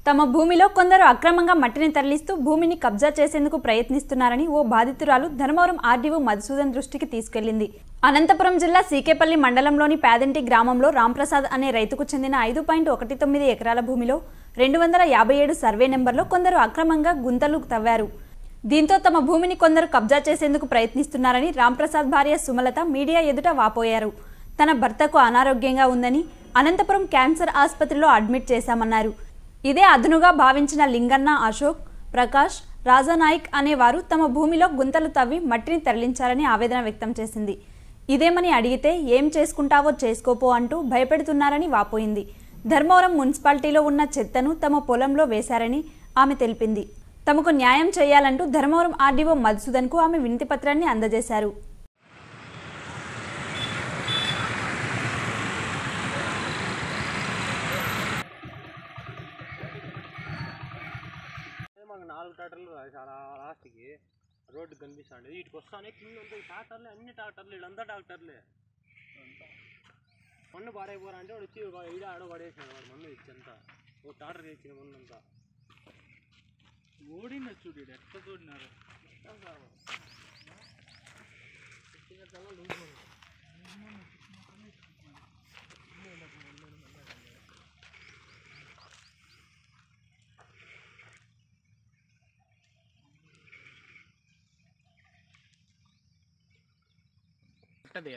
తమ భూమిలో కొందరు అక్రమంగా మట్టిని తరలిస్తూ భూమిని కబ్జా చేసేందుకు ప్రయత్నిస్తున్నారని ఓ బాధితురాలు ధర్మవరం ఆర్డీఓ మధుసూదన్ దృష్టికి తీసుకెళ్లింది అనంతపురం జిల్లా సీకేపల్లి మండలంలోని పేదంటి గ్రామంలో రాంప్రసాద్ అనే రైతుకు చెందిన ఐదు పాయింట్ ఒకటి తొమ్మిది ఎకరాల భూమిలో రెండు వందల యాభై ఏడు సర్వే నెంబర్లో కొందరు అక్రమంగా గుంతలు తవ్వారు దీంతో తమ భూమిని కొందరు కబ్జా చేసేందుకు ప్రయత్నిస్తున్నారని రాంప్రసాద్ భార్య సుమలత మీడియా ఎదుట వాపోయారు తన భర్తకు అనారోగ్యంగా ఉందని అనంతపురం క్యాన్సర్ ఆసుపత్రిలో అడ్మిట్ చేశామన్నారు ఇదే అదునుగా భావించిన లింగన్న అశోక్ ప్రకాష్ రాజానాయక్ అనేవారు తమ భూమిలో గుంతలు తవ్వి మట్టిని తరలించారని ఆవేదన వ్యక్తం చేసింది ఇదేమని అడిగితే ఏం చేసుకుంటావో చేసుకోపో అంటూ భయపెడుతున్నారని వాపోయింది ధర్మవరం మున్సిపాలిటీలో ఉన్న చెత్తను తమ పొలంలో వేశారని ఆమె తెలిపింది తమకు న్యాయం చేయాలంటూ ధర్మవరం ఆర్డీఓ మధుసూదన్కు ఆమె వినతిపత్రాన్ని అందజేశారు అదే మాకు నాలుగు ట్రాక్టర్లు చాలా లాస్ట్కి రోడ్డు కనిపిస్తాండి వీటికి వస్తానే కింద అంతా ఈ ట్రాక్టర్లే అన్ని ట్రాక్టర్లు వీళ్ళంతా ట్రాక్టర్లే మన్ను పాడైపోరా అంటే వాడు వచ్చి ఒక ఈడ ఆడ పడేసాడు వాడు మన్ను ఇచ్చి అంతా ఓ ట్రాక్టర్ తెచ్చిన మన్ను అంతా ఓడిన చూడు ఈడు ఎట్లా చూడినారు అదే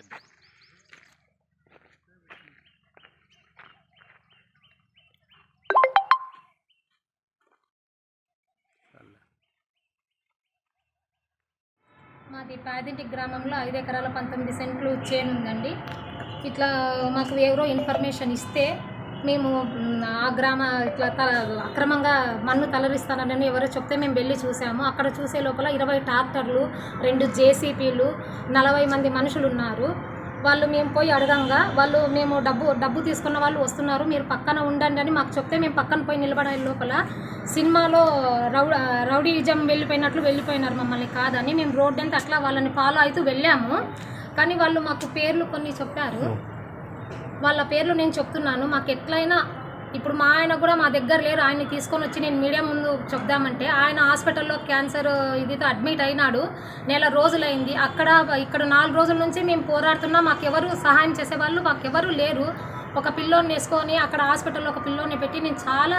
మాది పాదింటి గ్రామంలో ఐదు ఎకరాల పంతొమ్మిది సెంట్లు చేను ఉందండి ఇట్లా మాకు ఎవరో ఇన్ఫర్మేషన్ ఇస్తే మేము మ్, ఆ గ్రామ ఇట్లా త అక్రమంగా మన్ను తలరిస్తానని ఎవరో చెప్తే మేము వెళ్ళి చూసాము అక్కడ చూసే లోపల ఇరవై ట్రాక్టర్లు రెండు జేసీపీలు నలభై మంది మనుషులు ఉన్నారు వాళ్ళు మేము పోయి అడగంగా వాళ్ళు మేము డబ్బు డబ్బు తీసుకున్న వాళ్ళు వస్తున్నారు మీరు పక్కన ఉండండి అని మాకు చెప్తే మేము పక్కన పోయి నిలబడే లోపల సినిమాలో రౌ రౌడీజం వెళ్ళిపోయినట్లు వెళ్ళిపోయినారు మమ్మల్ని కాదని మేము రోడ్ అంతా అట్లా వాళ్ళని ఫాలో అవుతూ వెళ్ళాము కానీ వాళ్ళు మాకు పేర్లు కొన్ని చెప్పారు వాళ్ళ పేర్లు నేను చెప్తున్నాను మాకు ఎట్లయినా ఇప్పుడు మా ఆయన కూడా మా దగ్గర లేరు ఆయన్ని తీసుకొని వచ్చి నేను మీడియా ముందు చెప్దామంటే ఆయన హాస్పిటల్లో క్యాన్సర్ ఇదితో అడ్మిట్ అయినాడు నెల రోజులైంది అక్కడ ఇక్కడ నాలుగు రోజుల నుంచి మేము పోరాడుతున్నా మాకెవరు సహాయం చేసేవాళ్ళు మాకెవరు లేరు ఒక పిల్లోని వేసుకొని అక్కడ హాస్పిటల్లో ఒక పిల్లోని పెట్టి నేను చాలా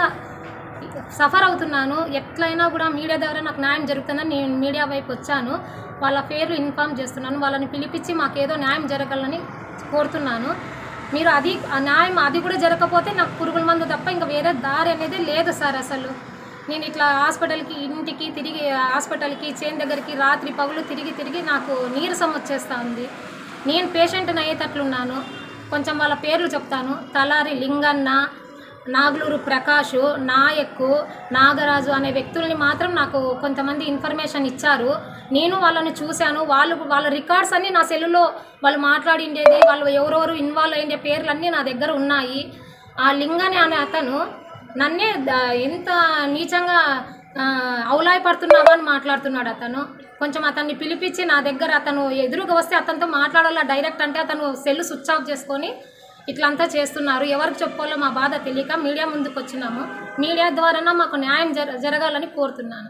సఫర్ అవుతున్నాను ఎట్లయినా కూడా మీడియా ద్వారా నాకు న్యాయం జరుగుతుందని నేను మీడియా వైపు వచ్చాను వాళ్ళ పేర్లు ఇన్ఫామ్ చేస్తున్నాను వాళ్ళని పిలిపించి మాకేదో న్యాయం జరగాలని కోరుతున్నాను మీరు అది ఆ న్యాయం అది కూడా జరగకపోతే నాకు పురుగుల మందు తప్ప ఇంకా వేరే దారి అనేది లేదు సార్ అసలు నేను ఇట్లా హాస్పిటల్కి ఇంటికి తిరిగి హాస్పిటల్కి చేను దగ్గరికి రాత్రి పగులు తిరిగి తిరిగి నాకు నీరసం వచ్చేస్తూ ఉంది నేను పేషెంట్ని అయ్యేటట్లున్నాను కొంచెం వాళ్ళ పేర్లు చెప్తాను తలారి లింగన్న నాగులూరు ప్రకాష్ నాయక్ నాగరాజు అనే వ్యక్తుల్ని మాత్రం నాకు కొంతమంది ఇన్ఫర్మేషన్ ఇచ్చారు నేను వాళ్ళని చూశాను వాళ్ళు వాళ్ళ రికార్డ్స్ అన్నీ నా సెల్లులో వాళ్ళు మాట్లాడిండేది వాళ్ళు ఎవరెవరు ఇన్వాల్వ్ అయ్యే పేర్లన్నీ నా దగ్గర ఉన్నాయి ఆ లింగని అనే అతను నన్నే ద- ఎంత నీచంగా ఆ, ఔలాయపడుతున్నావా అని మాట్లాడుతున్నాడు అతను కొంచెం అతన్ని పిలిపించి నా దగ్గర అతను ఎదురుగా వస్తే అతనితో మాట్లాడాలా డైరెక్ట్ అంటే అతను సెల్ స్విచ్ ఆఫ్ చేసుకొని ఇట్లంతా చేస్తున్నారు ఎవరికి చెప్పుకోవాలో మా బాధ తెలియక మీడియా ముందుకు వచ్చినాము మీడియా ద్వారా మాకు న్యాయం జర జరగాలని కోరుతున్నాను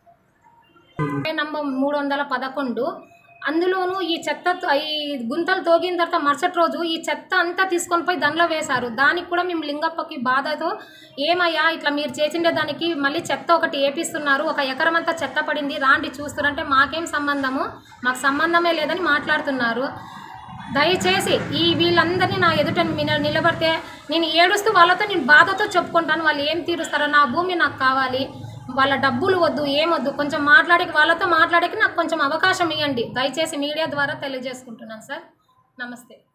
నంబర్ మూడు వందల పదకొండు అందులోనూ ఈ చెత్త ఈ గుంతలు తోగిన తర్వాత మరుసటి రోజు ఈ చెత్త అంతా తీసుకొని పోయి దానిలో వేశారు దానికి కూడా మేము లింగప్పకి బాధతో ఏమయ్యా ఇట్లా మీరు చేసిండే దానికి మళ్ళీ చెత్త ఒకటి ఏపిస్తున్నారు ఒక ఎకరం అంతా చెత్త పడింది రాండి చూస్తారంటే మాకేం సంబంధము మాకు సంబంధమే లేదని మాట్లాడుతున్నారు దయచేసి ఈ వీళ్ళందరినీ నా ఎదుట నిల- నిలబడితే నేను ఏడుస్తూ వాళ్ళతో నేను బాధతో చెప్పుకుంటాను వాళ్ళు ఏం తీరుస్తారో నా భూమి నాకు కావాలి వాళ్ళ డబ్బులు వద్దు ఏమొద్దు కొంచెం మాట్లాడి వాళ్ళతో మాట్లాడేకి నాకు కొంచెం అవకాశం ఇవ్వండి దయచేసి మీడియా ద్వారా తెలియజేసుకుంటున్నాను సార్ నమస్తే